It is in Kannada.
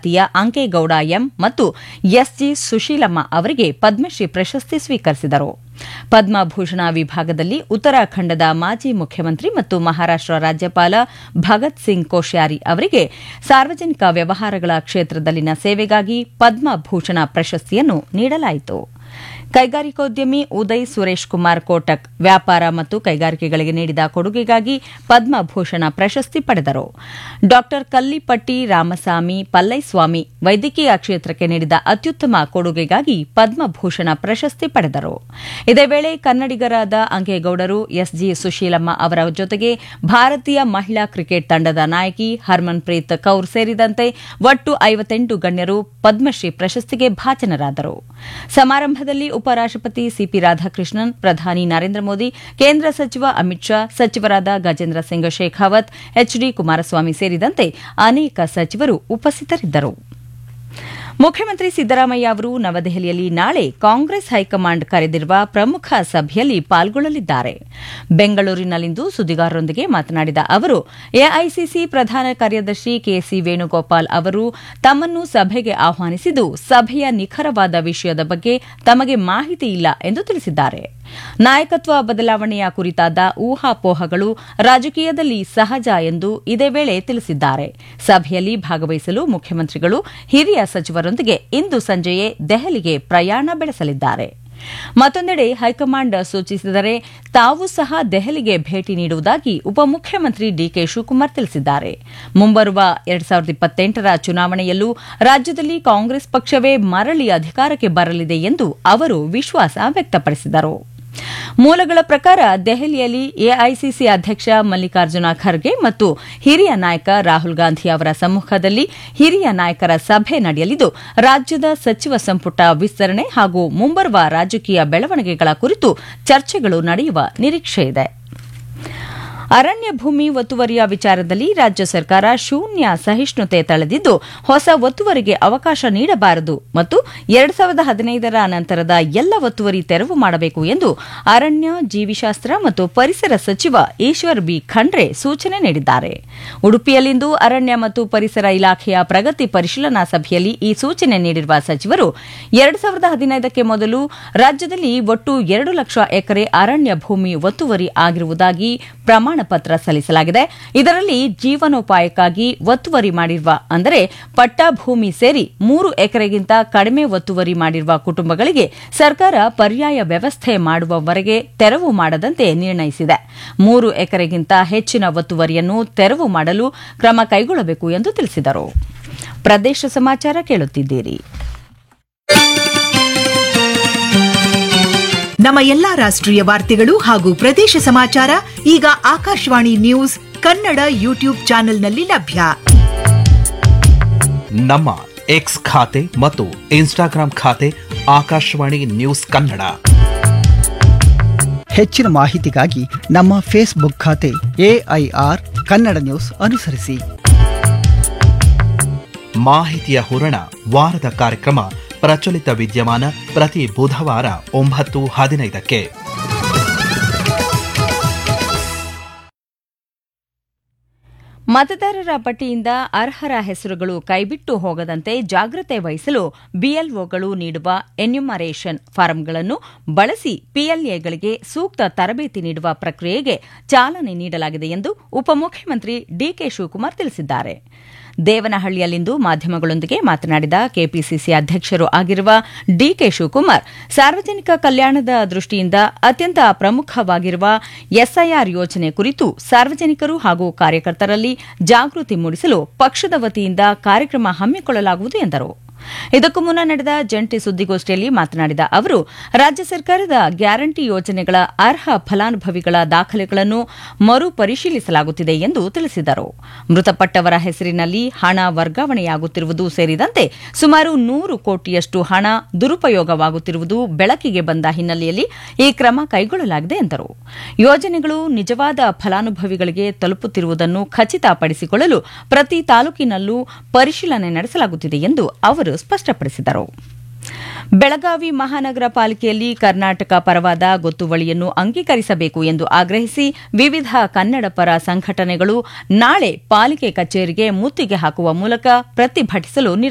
ಖ್ಯಾತಿಯ ಅಂಕೇಗೌಡ ಎಂ ಮತ್ತು ಎಸ್ಜಿ ಸುಶೀಲಮ್ಮ ಅವರಿಗೆ ಪದ್ಮಶ್ರೀ ಪ್ರಶಸ್ತಿ ಸ್ವೀಕರಿಸಿದರು ಪದ್ಮಭೂಷಣ ವಿಭಾಗದಲ್ಲಿ ಉತ್ತರಾಖಂಡದ ಮಾಜಿ ಮುಖ್ಯಮಂತ್ರಿ ಮತ್ತು ಮಹಾರಾಷ್ಟ್ರ ರಾಜ್ಯಪಾಲ ಭಗತ್ ಸಿಂಗ್ ಕೋಶ್ಯಾರಿ ಅವರಿಗೆ ಸಾರ್ವಜನಿಕ ವ್ಯವಹಾರಗಳ ಕ್ಷೇತ್ರದಲ್ಲಿನ ಸೇವೆಗಾಗಿ ಪದ್ಮಭೂಷಣ ಪ್ರಶಸ್ತಿಯನ್ನು ನೀಡಲಾಯಿತು ಕೈಗಾರಿಕೋದ್ಯಮಿ ಉದಯ್ ಸುರೇಶ್ ಕುಮಾರ್ ಕೋಟಕ್ ವ್ಯಾಪಾರ ಮತ್ತು ಕೈಗಾರಿಕೆಗಳಿಗೆ ನೀಡಿದ ಕೊಡುಗೆಗಾಗಿ ಪದ್ಮಭೂಷಣ ಪ್ರಶಸ್ತಿ ಪಡೆದರು ಡಾ ಕಲ್ಲಿಪಟ್ಟಿ ರಾಮಸ್ವಾಮಿ ಪಲ್ಲೈಸ್ವಾಮಿ ವೈದ್ಯಕೀಯ ಕ್ಷೇತ್ರಕ್ಕೆ ನೀಡಿದ ಅತ್ಯುತ್ತಮ ಕೊಡುಗೆಗಾಗಿ ಪದ್ಮಭೂಷಣ ಪ್ರಶಸ್ತಿ ಪಡೆದರು ಇದೇ ವೇಳೆ ಕನ್ನಡಿಗರಾದ ಅಂಕೇಗೌಡರು ಎಸ್ಜಿ ಸುಶೀಲಮ್ಮ ಅವರ ಜೊತೆಗೆ ಭಾರತೀಯ ಮಹಿಳಾ ಕ್ರಿಕೆಟ್ ತಂಡದ ನಾಯಕಿ ಹರ್ಮನ್ಪ್ರೀತ್ ಕೌರ್ ಸೇರಿದಂತೆ ಒಟ್ಟು ಐವತ್ತೆಂಟು ಗಣ್ಯರು ಪದ್ಮಶ್ರೀ ಪ್ರಶಸ್ತಿಗೆ ಭಾಜನರಾದರು ಸಮಾರಂಭದಲ್ಲಿ ಉಪರಾಷ್ಟಪತಿ ಸಿಪಿ ರಾಧಾಕೃಷ್ಣನ್ ಪ್ರಧಾನಿ ನರೇಂದ್ರ ಮೋದಿ ಕೇಂದ್ರ ಸಚಿವ ಅಮಿತ್ ಶಾ ಸಚಿವರಾದ ಗಜೇಂದ್ರ ಸಿಂಗ್ ಶೇಖಾವತ್ ಎಚ್ಡಿ ಕುಮಾರಸ್ವಾಮಿ ಸೇರಿದಂತೆ ಅನೇಕ ಸಚಿವರು ಉಪಸ್ಥಿತರಿದ್ದರು ಮುಖ್ಯಮಂತ್ರಿ ಸಿದ್ದರಾಮಯ್ಯ ಅವರು ನವದೆಹಲಿಯಲ್ಲಿ ನಾಳೆ ಕಾಂಗ್ರೆಸ್ ಹೈಕಮಾಂಡ್ ಕರೆದಿರುವ ಪ್ರಮುಖ ಸಭೆಯಲ್ಲಿ ಪಾಲ್ಗೊಳ್ಳಲಿದ್ದಾರೆ ಬೆಂಗಳೂರಿನಲ್ಲಿಂದು ಸುದ್ದಿಗಾರರೊಂದಿಗೆ ಮಾತನಾಡಿದ ಅವರು ಎಐಸಿಸಿ ಪ್ರಧಾನ ಕಾರ್ಯದರ್ಶಿ ಕೆಸಿ ವೇಣುಗೋಪಾಲ್ ಅವರು ತಮ್ಮನ್ನು ಸಭೆಗೆ ಆಹ್ವಾನಿಸಿದ್ದು ಸಭೆಯ ನಿಖರವಾದ ವಿಷಯದ ಬಗ್ಗೆ ತಮಗೆ ಮಾಹಿತಿ ಇಲ್ಲ ಎಂದು ತಿಳಿಸಿದ್ದಾರೆ ನಾಯಕತ್ವ ಬದಲಾವಣೆಯ ಕುರಿತಾದ ಊಹಾಪೋಹಗಳು ರಾಜಕೀಯದಲ್ಲಿ ಸಹಜ ಎಂದು ಇದೇ ವೇಳೆ ತಿಳಿಸಿದ್ದಾರೆ ಸಭೆಯಲ್ಲಿ ಭಾಗವಹಿಸಲು ಮುಖ್ಯಮಂತ್ರಿಗಳು ಹಿರಿಯ ಸಚಿವರೊಂದಿಗೆ ಇಂದು ಸಂಜೆಯೇ ದೆಹಲಿಗೆ ಪ್ರಯಾಣ ಬೆಳೆಸಲಿದ್ದಾರೆ ಮತ್ತೊಂದೆಡೆ ಹೈಕಮಾಂಡ್ ಸೂಚಿಸಿದರೆ ತಾವು ಸಹ ದೆಹಲಿಗೆ ಭೇಟಿ ನೀಡುವುದಾಗಿ ಉಪಮುಖ್ಯಮಂತ್ರಿ ಡಿಕೆ ಶಿವಕುಮಾರ್ ತಿಳಿಸಿದ್ದಾರೆ ಮುಂಬರುವ ಎರಡ್ ಸಾವಿರದ ಇಪ್ಪತ್ತೆಂಟರ ಚುನಾವಣೆಯಲ್ಲೂ ರಾಜ್ಯದಲ್ಲಿ ಕಾಂಗ್ರೆಸ್ ಪಕ್ಷವೇ ಮರಳಿ ಅಧಿಕಾರಕ್ಕೆ ಬರಲಿದೆ ಎಂದು ಅವರು ವಿಶ್ವಾಸ ವ್ಯಕ್ತಪಡಿಸಿದರು ಮೂಲಗಳ ಪ್ರಕಾರ ದೆಹಲಿಯಲ್ಲಿ ಎಐಸಿಸಿ ಅಧ್ಯಕ್ಷ ಮಲ್ಲಿಕಾರ್ಜುನ ಖರ್ಗೆ ಮತ್ತು ಹಿರಿಯ ನಾಯಕ ರಾಹುಲ್ ಗಾಂಧಿ ಅವರ ಸಮ್ಮುಖದಲ್ಲಿ ಹಿರಿಯ ನಾಯಕರ ಸಭೆ ನಡೆಯಲಿದ್ದು ರಾಜ್ಯದ ಸಚಿವ ಸಂಪುಟ ವಿಸ್ತರಣೆ ಹಾಗೂ ಮುಂಬರುವ ರಾಜಕೀಯ ಬೆಳವಣಿಗೆಗಳ ಕುರಿತು ಚರ್ಚೆಗಳು ನಡೆಯುವ ನಿರೀಕ್ಷೆಯಿದೆ ಅರಣ್ಯ ಭೂಮಿ ಒತ್ತುವರಿಯ ವಿಚಾರದಲ್ಲಿ ರಾಜ್ಯ ಸರ್ಕಾರ ಶೂನ್ಯ ಸಹಿಷ್ಣುತೆ ತಳೆದಿದ್ದು ಹೊಸ ಒತ್ತುವರಿಗೆ ಅವಕಾಶ ನೀಡಬಾರದು ಮತ್ತು ಎರಡು ಸಾವಿರದ ಹದಿನೈದರ ನಂತರದ ಎಲ್ಲ ಒತ್ತುವರಿ ತೆರವು ಮಾಡಬೇಕು ಎಂದು ಅರಣ್ಯ ಜೀವಿಶಾಸ್ತ್ರ ಮತ್ತು ಪರಿಸರ ಸಚಿವ ಈಶ್ವರ್ ಬಿ ಖಂಡ್ರೆ ಸೂಚನೆ ನೀಡಿದ್ದಾರೆ ಉಡುಪಿಯಲ್ಲಿಂದು ಅರಣ್ಯ ಮತ್ತು ಪರಿಸರ ಇಲಾಖೆಯ ಪ್ರಗತಿ ಪರಿಶೀಲನಾ ಸಭೆಯಲ್ಲಿ ಈ ಸೂಚನೆ ನೀಡಿರುವ ಸಚಿವರು ಎರಡು ಸಾವಿರದ ಹದಿನೈದಕ್ಕೆ ಮೊದಲು ರಾಜ್ಯದಲ್ಲಿ ಒಟ್ಟು ಎರಡು ಲಕ್ಷ ಎಕರೆ ಅರಣ್ಯ ಭೂಮಿ ಒತ್ತುವರಿ ಆಗಿರುವುದಾಗಿ ಪ್ರಮಾಣ ಪತ್ರ ಸಲ್ಲಿಸಲಾಗಿದೆ ಇದರಲ್ಲಿ ಜೀವನೋಪಾಯಕ್ಕಾಗಿ ಒತ್ತುವರಿ ಮಾಡಿರುವ ಅಂದರೆ ಪಟ್ಟಾ ಭೂಮಿ ಸೇರಿ ಮೂರು ಎಕರೆಗಿಂತ ಕಡಿಮೆ ಒತ್ತುವರಿ ಮಾಡಿರುವ ಕುಟುಂಬಗಳಿಗೆ ಸರ್ಕಾರ ಪರ್ಯಾಯ ವ್ಯವಸ್ಥೆ ಮಾಡುವವರೆಗೆ ತೆರವು ಮಾಡದಂತೆ ನಿರ್ಣಯಿಸಿದೆ ಮೂರು ಎಕರೆಗಿಂತ ಹೆಚ್ಚಿನ ಒತ್ತುವರಿಯನ್ನು ತೆರವು ಮಾಡಲು ಕ್ರಮ ಕೈಗೊಳ್ಳಬೇಕು ಎಂದು ತಿಳಿಸಿದರು ಪ್ರದೇಶ ಸಮಾಚಾರ ಕೇಳುತ್ತಿದ್ದೀರಿ ನಮ್ಮ ಎಲ್ಲಾ ರಾಷ್ಟ್ರೀಯ ವಾರ್ತೆಗಳು ಹಾಗೂ ಪ್ರದೇಶ ಸಮಾಚಾರ ಈಗ ಆಕಾಶವಾಣಿ ನ್ಯೂಸ್ ಕನ್ನಡ ಯೂಟ್ಯೂಬ್ ಚಾನೆಲ್ನಲ್ಲಿ ಲಭ್ಯ ನಮ್ಮ ಎಕ್ಸ್ ಖಾತೆ ಮತ್ತು ಇನ್ಸ್ಟಾಗ್ರಾಂ ಖಾತೆ ಆಕಾಶವಾಣಿ ನ್ಯೂಸ್ ಕನ್ನಡ ಹೆಚ್ಚಿನ ಮಾಹಿತಿಗಾಗಿ ನಮ್ಮ ಫೇಸ್ಬುಕ್ ಖಾತೆ ಎಐಆರ್ ಕನ್ನಡ ನ್ಯೂಸ್ ಅನುಸರಿಸಿ ಮಾಹಿತಿಯ ಹೂರಣ ವಾರದ ಕಾರ್ಯಕ್ರಮ ಪ್ರಚಲಿತ ವಿದ್ಯಮಾನ ಪ್ರತಿ ಬುಧವಾರ ಒಂಬತ್ತು ಹದಿನೈದಕ್ಕೆ ಮತದಾರರ ಪಟ್ಟಿಯಿಂದ ಅರ್ಹರ ಹೆಸರುಗಳು ಕೈಬಿಟ್ಟು ಹೋಗದಂತೆ ಜಾಗ್ರತೆ ವಹಿಸಲು ಬಿಎಲ್ಒಗಳು ನೀಡುವ ಎನ್ಯುಮರೇಷನ್ ಫಾರಂಗಳನ್ನು ಬಳಸಿ ಪಿಎಲ್ಎಗಳಿಗೆ ಸೂಕ್ತ ತರಬೇತಿ ನೀಡುವ ಪ್ರಕ್ರಿಯೆಗೆ ಚಾಲನೆ ನೀಡಲಾಗಿದೆ ಎಂದು ಉಪಮುಖ್ಯಮಂತ್ರಿ ಡಿಕೆ ಶಿವಕುಮಾರ್ ತಿಳಿಸಿದ್ದಾರೆ ದೇವನಹಳ್ಳಿಯಲ್ಲಿಂದು ಮಾಧ್ಯಮಗಳೊಂದಿಗೆ ಮಾತನಾಡಿದ ಕೆಪಿಸಿಸಿ ಅಧ್ಯಕ್ಷರು ಆಗಿರುವ ಡಿಕೆ ಶಿವಕುಮಾರ್ ಸಾರ್ವಜನಿಕ ಕಲ್ಯಾಣದ ದೃಷ್ಟಿಯಿಂದ ಅತ್ಯಂತ ಪ್ರಮುಖವಾಗಿರುವ ಎಸ್ಐಆರ್ ಯೋಜನೆ ಕುರಿತು ಸಾರ್ವಜನಿಕರು ಹಾಗೂ ಕಾರ್ಯಕರ್ತರಲ್ಲಿ ಜಾಗೃತಿ ಮೂಡಿಸಲು ಪಕ್ಷದ ವತಿಯಿಂದ ಕಾರ್ಯಕ್ರಮ ಹಮ್ಮಿಕೊಳ್ಳಲಾಗುವುದು ಎಂದರು ಇದಕ್ಕೂ ಮುನ್ನ ನಡೆದ ಜಂಟಿ ಸುದ್ದಿಗೋಷ್ಠಿಯಲ್ಲಿ ಮಾತನಾಡಿದ ಅವರು ರಾಜ್ಯ ಸರ್ಕಾರದ ಗ್ಯಾರಂಟಿ ಯೋಜನೆಗಳ ಅರ್ಹ ಫಲಾನುಭವಿಗಳ ದಾಖಲೆಗಳನ್ನು ಮರುಪರಿಶೀಲಿಸಲಾಗುತ್ತಿದೆ ಎಂದು ತಿಳಿಸಿದರು ಮೃತಪಟ್ಟವರ ಹೆಸರಿನಲ್ಲಿ ಹಣ ವರ್ಗಾವಣೆಯಾಗುತ್ತಿರುವುದು ಸೇರಿದಂತೆ ಸುಮಾರು ನೂರು ಕೋಟಿಯಷ್ಟು ಹಣ ದುರುಪಯೋಗವಾಗುತ್ತಿರುವುದು ಬೆಳಕಿಗೆ ಬಂದ ಹಿನ್ನೆಲೆಯಲ್ಲಿ ಈ ಕ್ರಮ ಕೈಗೊಳ್ಳಲಾಗಿದೆ ಎಂದರು ಯೋಜನೆಗಳು ನಿಜವಾದ ಫಲಾನುಭವಿಗಳಿಗೆ ತಲುಪುತ್ತಿರುವುದನ್ನು ಖಚಿತಪಡಿಸಿಕೊಳ್ಳಲು ಪ್ರತಿ ತಾಲೂಕಿನಲ್ಲೂ ಪರಿಶೀಲನೆ ನಡೆಸಲಾಗುತ್ತಿದೆ ಎಂದು ಅವರು ಸ್ಪಷ್ಟಪಡಿಸಿದರು ಬೆಳಗಾವಿ ಮಹಾನಗರ ಪಾಲಿಕೆಯಲ್ಲಿ ಕರ್ನಾಟಕ ಪರವಾದ ಗೊತ್ತುವಳಿಯನ್ನು ಅಂಗೀಕರಿಸಬೇಕು ಎಂದು ಆಗ್ರಹಿಸಿ ವಿವಿಧ ಕನ್ನಡ ಪರ ಸಂಘಟನೆಗಳು ನಾಳೆ ಪಾಲಿಕೆ ಕಚೇರಿಗೆ ಮುತ್ತಿಗೆ ಹಾಕುವ ಮೂಲಕ ಪ್ರತಿಭಟಿಸಲು